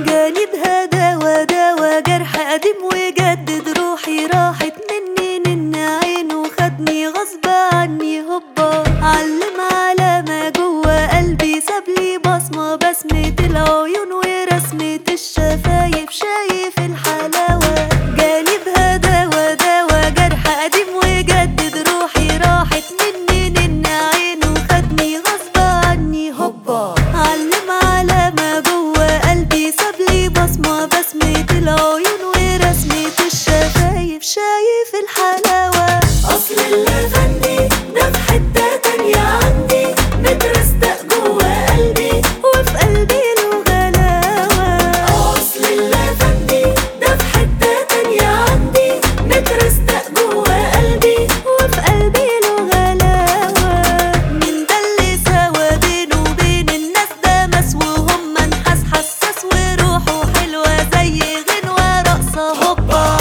جاني بهداوة دوا جرح قديم وجدد روحي راحت مني نن عينه خدني غصب عني هوبا علم علامة جوا قلبي سابلي بصمة بسمة العيون ورسمة الشفايف شايف الحلاوة جالي بهداوة دوا جرح قديم وجدد روحي راحت مني نن عينه خدني غصب عني هوبا علم علامة جوا قلبي سابلي بصمة بسمة العيون ورسمة الشفايف شايف الحلاوة أصل اللي فني ده في حتة تانية عندي مترستق جوا قلبي وفي قلبي له غلاوة أصل اللي فني ده في حتة تانية عندي مترستق جوا قلبي وفي قلبي له غلاوة من ده اللي سوا بينه وبين الناس ده مس وهم نحاس حساس وروحه حلوة زي غنوة رقصة هوبا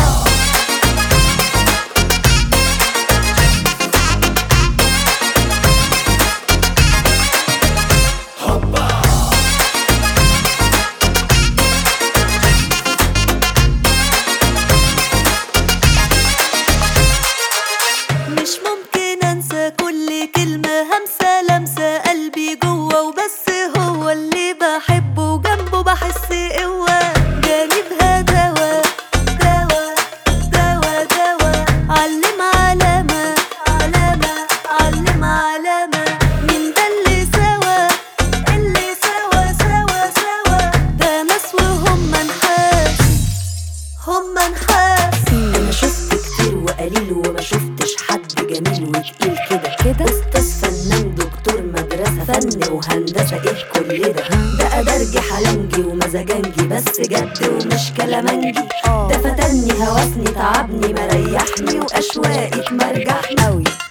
مش ممكن انسى كل كلمة همسة لمسة قلبي جوا وبس هو اللي بحبه وجنبه بحس قوة جاني بهداوة دوا دوا دوا علم علامة علامة علم علامة من ده اللي سوا اللي سوا سوا سوا ده ناس وهم نحاس هم نحاس أنا شفت كتير وقليل وما شفتش حد جميل وتقيل كده كده؟ أستاذ فنان دكتور مدرسة فن وهندسة إيه كل ده ده أدرجي حلنجي ومزاجنجي بس جد ومش كلامنجي ده فتني هوسني تعبني مريحني وأشواقي تمرجحني أوي